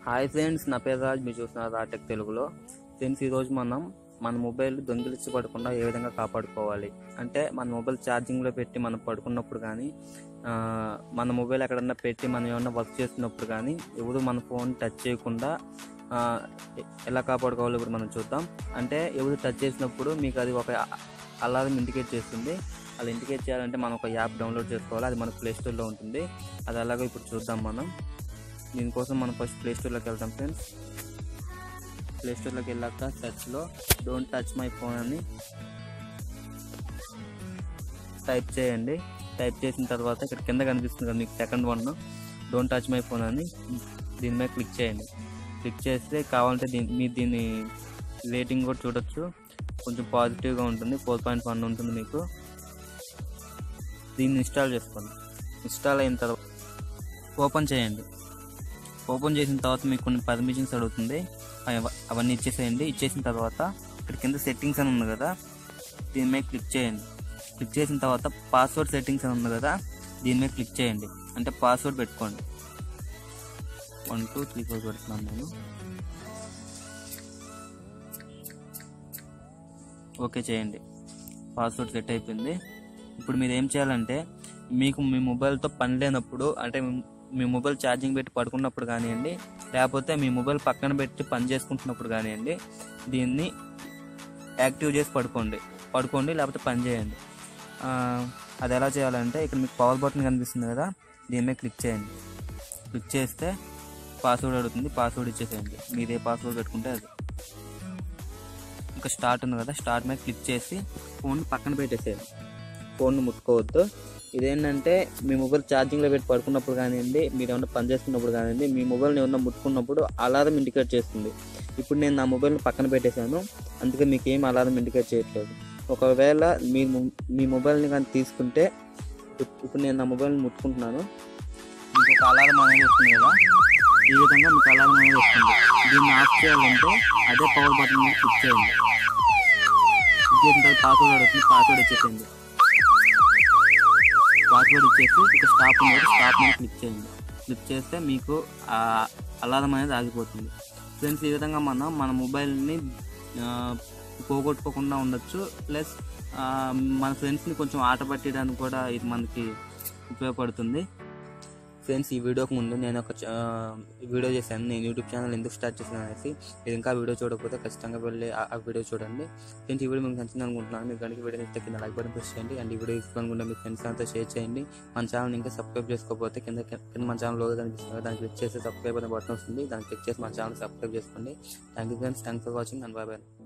hi friends నా పేరు రాజ్ మీరు చూస్తున్నారు రాటెక్ తెలుగులో ఫ్రెండ్స్ ఈరోజు మనం మన మొబైల్ దొంగిలించి పడకుండా ఏ విధంగా కాపాడుకోవాలి అంటే మన మొబైల్ ఛార్జింగ్లో పెట్టి మనం పడుకున్నప్పుడు కానీ ఆ, మన మొబైల్ ఎక్కడన్నా పెట్టి మనం ఏమన్నా వర్క్ చేస్తున్నప్పుడు కానీ ఎవరు మన ఫోన్ టచ్ చేయకుండా ఆ, ఎ- ఎలా కాపాడుకోవాలో ఇప్పుడు మనం చూద్దాం అంటే ఎవరు టచ్ చేసినప్పుడు మీకు అది ఒక అలారం ఇండికేట్ చేస్తుంది అలా ఇండికేట్ చేయాలంటే మనం ఒక యాప్ డౌన్లోడ్ చేసుకోవాలి అది మన ప్లే స్టోర్లో ఉంటుంది అది అలాగే ఇప్పుడు చూద్దాం మనం దీనికోసం మనం ఫస్ట్ ప్లే స్టోర్లోకి వెళ్తాం ఫ్రెండ్స్ ప్లే స్టోర్లోకి వెళ్ళాక సెర్చ్లో డోంట్ టచ్ మై ఫోన్ అని టైప్ చేయండి టైప్ చేసిన తర్వాత ఇక్కడ కింద కనిపిస్తుంది కదా మీకు second one don't touch my phone అని దీని మీద క్లిక్ చేయండి క్లిక్ చేస్తే కావాలంటే దీని మీరు దీని రేటింగ్ కూడా చూడొచ్చు కొంచెం పాజిటివ్గా ఉంటుంది ఫోర్ పాయింట్ వన్ ఉంటుంది మీకు దీన్ని ఇన్స్టాల్ చేసుకోండి ఇన్స్టాల్ అయిన తర్వాత ఓపెన్ చేయండి ఓపెన్ చేసిన తర్వాత మీకు కొన్ని పర్మిషన్స్ అడుగుతుంది అవ- అవన్నీ ఇచ్చేసేయండి ఇచ్చేసిన తర్వాత ఇక్కడ కింద సెట్టింగ్స్ అని ఉంది కదా దీని మీద క్లిక్ చేయండి క్లిక్ చేసిన తర్వాత పాస్వర్డ్ సెట్టింగ్స్ అని ఉంది కదా దీని మీద క్లిక్ చేయండి అంటే పాస్వర్డ్ పెట్టుకోండి వన్ టూ త్రీ ఫోర్ పెడుతున్నాను నేను ఓకే చేయండి పాస్వర్డ్ సెట్ అయిపోయింది ఇప్పుడు మీరు ఏం చేయాలంటే మీకు మీ మొబైల్తో పని లేనప్పుడు అంటే మీ- మీ మొబైల్ ఛార్జింగ్ పెట్టి పడుకున్నప్పుడు కానివ్వండి లేకపోతే మీ మొబైల్ పక్కన పెట్టి పని చేసుకుంటున్నప్పుడు కానివ్వండి దీన్ని యాక్టివ్ చేసి పడుకోండి పడుకోండి లేకపోతే పని చేయండి ఆ, అది ఎలా చేయాలంటే ఇక్కడ మీకు పవర్ బటన్ కనిపిస్తుంది కదా దీని మీద క్లిక్ చేయండి క్లిక్ చేస్తే పాస్వర్డ్ అడుగుతుంది పాస్వర్డ్ ఇచ్చేసేయండి మీరు ఏ పాస్వర్డ్ పెట్టుకుంటే అది ఇంకా స్టార్ట్ ఉంది కదా స్టార్ట్ మీద క్లిక్ చేసి ఫోన్ పక్కన పెట్టేసేయండి ఫోన్ ముట్టుకోవద్దు ఇదేంటంటే మీ మొబైల్ ఛార్జింగ్లో పెట్టి పడుకున్నప్పుడు కానివ్వండి మీరు ఏమన్నా పని చేస్తున్నప్పుడు కానివ్వండి మీ మొబైల్ని ఏమన్నా ముట్టుకున్నప్పుడు అలారం ఇండికేట్ చేస్తుంది ఇప్పుడు నేను నా మొబైల్ని పక్కన పెట్టేశాను అందుకే మీకు ఏం అలారం ఇండికేట్ చేయట్లేదు ఒకవేళ మీ మొ- మీ మొబైల్ని కానీ తీసుకుంటే ఇప్- ఇప్పుడు నేను నా మొబైల్ని ముట్టుకుంటున్నాను మీకు ఒక అలారం అనేది వస్తుంది కదా ఈ విధంగా మీకు అలారం అనేది వస్తుంది దీన్ని ఆఫ్ చేయాలంటే అదే పవర్ బటన్ మీద క్లిక్ చేయండి క్లిక్ చేసిన తర్వాత పాస్వర్డ్ అడుగుతుంది పాస్వర్డ్ ఇచ్చేసేయండి పాస్వర్డ్ ఇచ్చేసి ఇక స్టాప్ ఉంది స్టాప్ మీద క్లిక్ చేయండి క్లిక్ చేస్తే మీకు ఆ అలారం అనేది ఆగిపోతుంది ఫ్రెండ్స్ ఈ విధంగా మనం మన మొబైల్ని ఆ, పోగొట్టుకోకుండా ఉండొచ్చు ప్లస్ ఆ, మన ఫ్రెండ్స్ని కొంచెం ఆట పట్టడానికి కూడా ఇది మనకి ఉపయోగపడుతుంది ఫ్రెండ్స్ ఈ వీడియోకి ముందు నేను ఒక చ- ఆ, వీడియో చేశాను నేను యూట్యూబ్ ఛానల్ ఎందుకు స్టార్ట్ చేశాను అనేసి మీరు ఇంకా వీడియో చూడకపోతే ఖచ్చితంగా వెళ్ళి ఆ ఆ వీడియో చూడండి ఫ్రెండ్స్ ఈ వీడియో మీకు నచ్చింది అనుకుంటున్నాను మీకు కనుక వీడియో నచ్చితే కింద లైక్ బటన్ ప్రెస్ చేయండి అండ్ ఈ వీడియో యూస్ఫుల్ అనుకుంటే మీ ఫ్రెండ్స్ అంతా షేర్ చేయండి మన ఛానల్ ఇంకా సబ్స్క్రైబ్ చేసుకోకపోతే కింద కింద మన ఛానల్ లోగో కనిపిస్తుంది కదా, దాన్ని క్లిక్ చేసి సబ్స్క్రైబ్ అనే బటన్ వస్తుంది దాన్ని క్లిక్ చేసి మన ఛానల్ సబ్స్క్రైబ్ చేసుకోండి thank you friends thanks for watching and bye bye